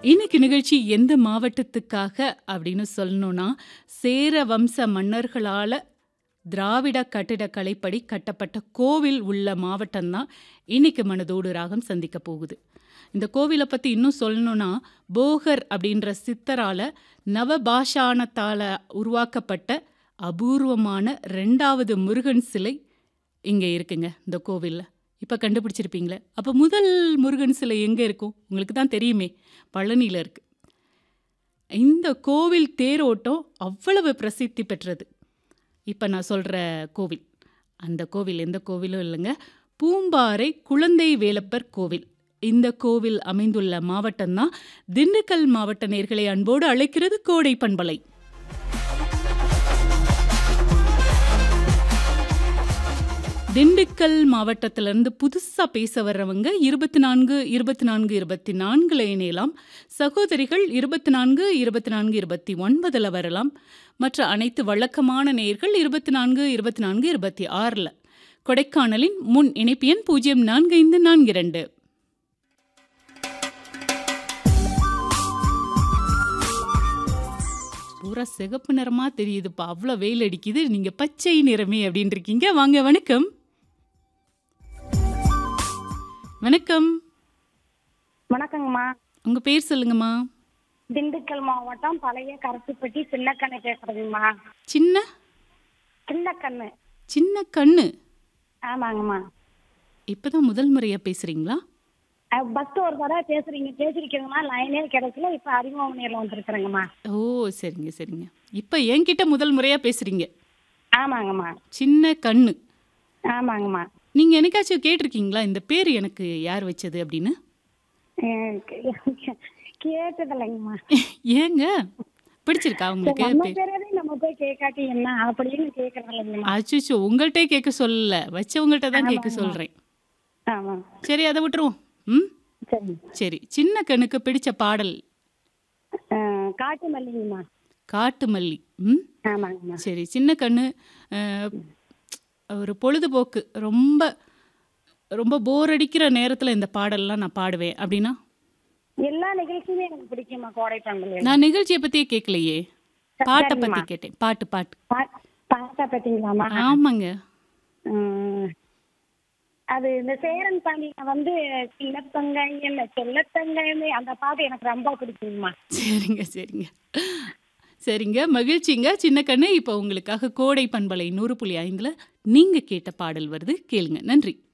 இன்னைக்கு நிகழ்ச்சி எந்த மாவட்டத்துக்காக அப்படின்னு சொல்லணும்னா, சேர வம்ச மன்னர்களால திராவிட கட்டிடக்கலைப்படி கட்டப்பட்ட கோவில் உள்ள மாவட்டம் தான் இன்னைக்கு மனதோடு ராகம் சந்திக்க போகுது. இந்த கோவில பத்தி இன்னும் சொல்லணும்னா, போகர் அப்படின்ற சித்தரால நவபாஷாணத்தால உருவாக்கப்பட்ட அபூர்வமான 2வது முருகன் சிலை இங்க இருக்குங்க, இந்த கோவில்ல. இப்ப கண்டுபிடிச்சிருப்பீங்களே! அப்ப முதல் முருகன் சிலை எங்க இருக்கும்? உங்களுக்கு தான் தெரியுமே! பழனியில இருக்கு. இந்த கோவில் தேரோட்டம் அவ்வளவு பிரசித்தி பெற்றது. இப்ப நான் சொல்ற கோவில். அந்த கோவில் எந்த கோவிலும் இல்லங்க. பூம்பாறை குழந்தை வேலப்பர் கோவில். இந்த கோவில் அமைந்துள்ள மாவட்டம் தான் திண்டுக்கல் மாவட்ட நேயர்களை அன்போடு அழைக்கிறது கோடை பண்பலை. திண்டுக்கல் மாவட்டத்திலிருந்து புதுசா பேச வர்றவங்க 24, 24, 24ல இணையலாம். சகோதரிகள் 24, 24, 29ல வரலாம். மற்ற அனைத்து வழக்கமான நேயர்கள் 24, 24, 26ல. கொடைக்கானலின் முன் இணைப்பு எண் 045442. பூரா சிகப்பு நிறமா தெரியுதுப்பா. அவ்ளோ வெயில் அடிக்குது. நீங்க பச்சை நிறமே அப்படின்னு இருக்கீங்க. வாங்க வணக்கம். வணக்கம். வணக்கங்கம்மா. உங்க பேர் சொல்லுங்கம்மா. திண்டுக்கல் மாவட்டம் பழைய கருத்துப்பட்டி சின்னக்கண்ணு பேசுறதுங்கம்மா. சின்ன சின்னக்கண்ணு. சின்ன கண்ணு. ஆமாங்கம்மா. இப்பதான் முதல் முறையா பேசுறீங்களா? அ ஃபர்ஸ்ட் ஒரு தடவை பேசுறீங்க பேசிருக்கீங்கம்மா. லைனே கிடைக்கல. இப்ப அறிமுக நேர்ல வந்திருக்கிறேங்கம்மா. ஓ! சரிங்க, சரிங்க. இப்ப என்கிட்ட முதல் முறையா பேசுறீங்க. ஆமாங்கம்மா. சின்ன கண்ணு. ஆமாங்கம்மா. நீங்க என்னைக்காச்சும் கேட்டிருக்கீங்களா? இந்த பேர் எனக்கு யார் வச்சது அப்படின்னு? அ கே கேட்டதில்லைங்கம்மா. ஏங்க? பிடிச்சிருக்கா உங்களுக்கு? நம்ம பே பேரவே நம்ம போய் கேட்காட்டி என்ன அப்படின்னு கேட்கறதில்லைங்கம்மா. அச்சச்சோ! உங்கள்ட்டயே கேட்க சொல்லல. வச்சவங்கள்ட்ட தான் கேட்க ஆமாங்கம்மா. சொல்றேன். ஆமா. சரி அத விட்டுருவோம். ம். சரி. சரி. சின்ன கண்ணுக்கு பிடிச்ச பாடல்? அ காட்டு மல்லிங்கம்மா. காட்டு மல்லி. ம். ஆமாங்கம்மா. சரி. சின்ன கண்ணு அ ஒரு பொழுதுபோக்கு ரொம்ப ரொம்ப போர் அடிக்கிற நேரத்துல இந்த பாடல்லாம் நான் பாடுவேன். அப்படின்னா? எல்லா நிகழ்ச்சியுமே எனக்கு பிடிக்கும்மா கோடை பண்பலையில. நான் நிகழ்ச்சிய பத்தியே கேட்கலையே! பாட்ட பத்தி சரிம்மா. கேட்டேன். பாட்டு, பாட்டு. பா- பாட்டா பார்த்தீங்களாம்மா? ஆமாங்க. ம். அது இந்த சேரன் பாண்டியன் வந்து சின்ன தங்காய் என்ன செல்ல தங்காய்னு அந்த பாட்டு எனக்கு ரொம்ப பிடிக்குங்கம்மா. சரிங்க, சரிங்க. சரிங்க. மகிழ்ச்சிங்க. சின்ன கண்ணு இப்ப உங்களுக்காக கோடை பண்பலை 100.5ல நீங்க கேட்ட பாடல் வருது. கேளுங்க. நன்றி.